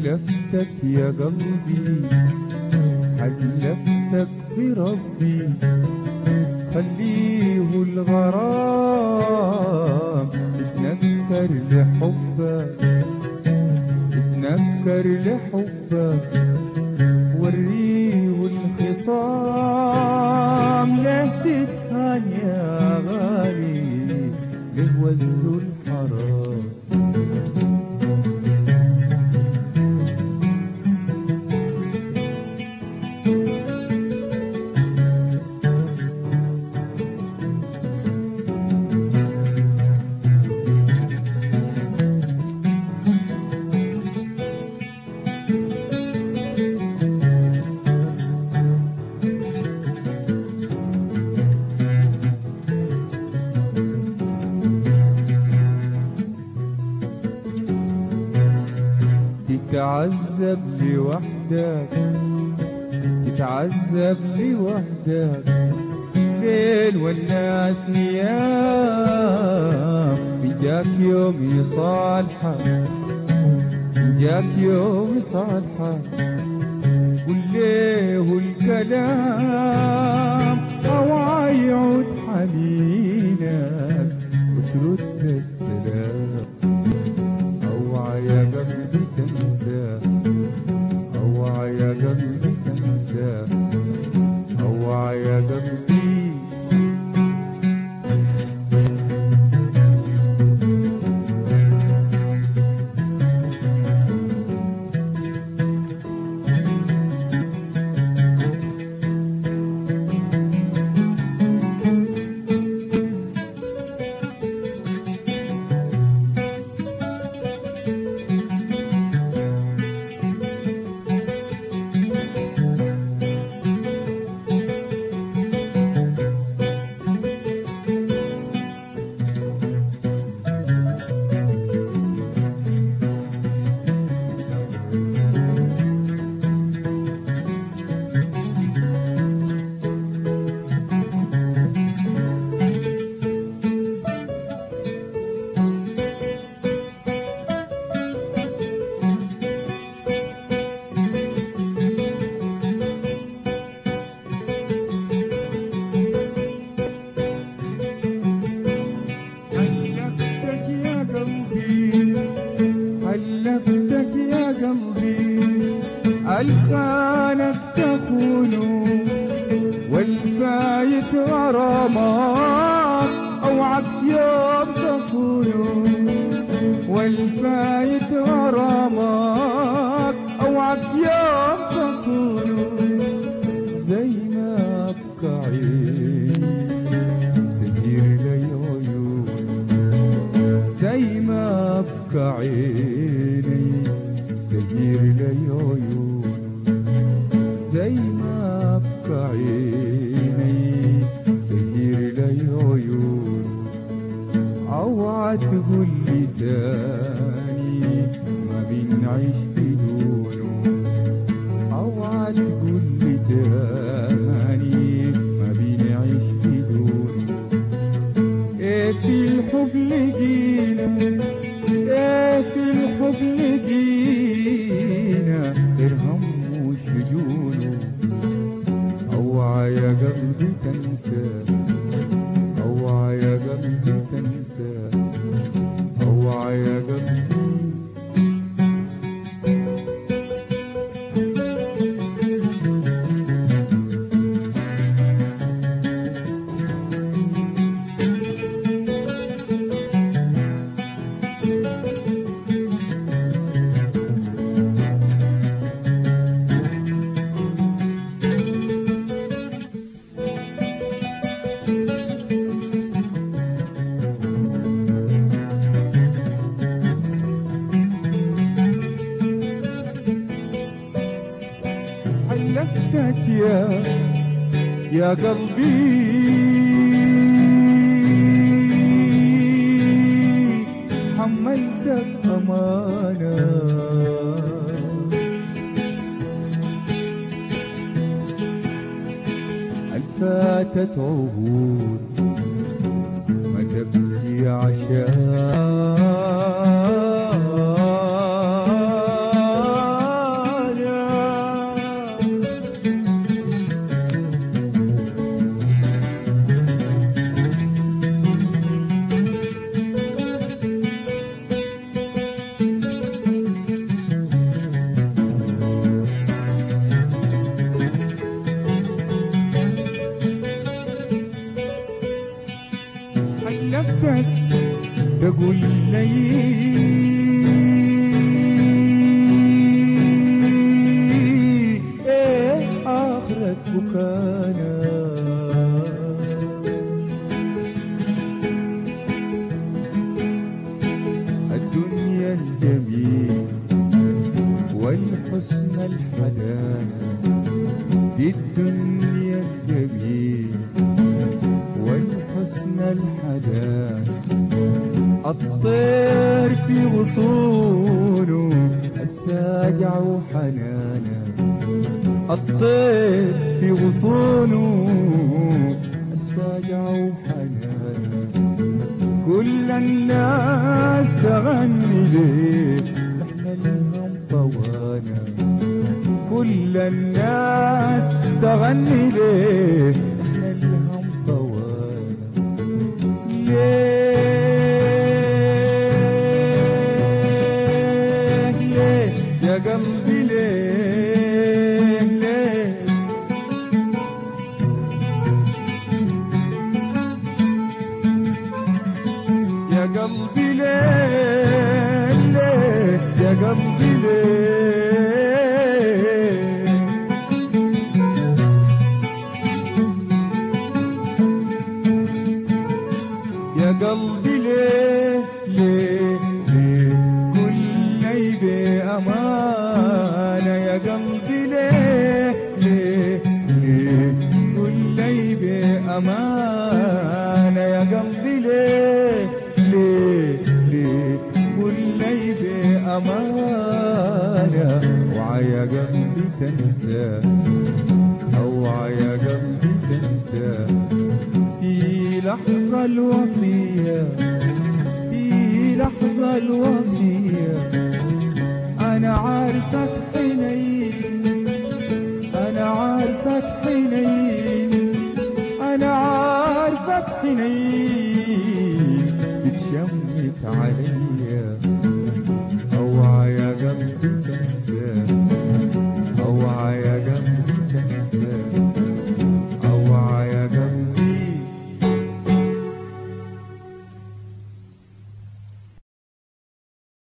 حلفتك يا قلبي حلفتك بربي خليه الغرام اتنكر لحبك اتنكر لحبك وريه الخصام له تتهان يا غالي له وزوا الحرام تتعذب لوحدك تتعذب لوحدك ليل والناس نيام جاك يوم يصالحك جاك يوم يصالحك قل ليه الكلام أو يعود حنينك وترد السلام أوعى يا قلبي تنسى أوعى يا قلبي تنسى أوعى يا قلبي حلفتك يا قلبي حلفتك يا قلبي الخانك تخون والفايت غرامك اوعك يوم تصون والفايت غرامك اوعك يوم تصون زي ما ابقى عيني سهير لي عيون زي ما ابقى عيني سهير لي عيون زي ما ابقى عيني سهير لي عيون اوعى تقول لي تاني ما بنعيش بدونه اوعى تقول لي تاني ما بنعيش بدونه ايه في الحب لقينا ايه في الحب لقينا ارهم وشجونه اوعى يا قلبي تنسى اوعى يا قلبي تنسى اوعى يا قلبي حلفتك يا يا قلبي حملتك أمانة الفاتت عهود ما تبكي الجميل والحسن الحنان دي الدنيا الجميل والحسن الحنان الطير في غصونه الساجع وحنانه الطير في غصونه الساجع وحنانه كل الناس تغني ليه نحن الهم طوانا كل الناس تغني ليه نحن الهم طوانا ليه ليه يا قلبي ليه ليه يا قلبي ليه ليه يا قلبي ليه يا قلبي ليه ليه ليه كل بأمانة يا قلبي ليه ليه ليه كل بأمانة يا قلبي ليه ليه ليه كل بأمانة وعيا قلبي تنسى أوعى يا قلبي تنسى في لحظة الوصية في لحظة الوصية أنا عارفك حنين أنا عارفك حنين أنا عارفك حنين بتشمت عليا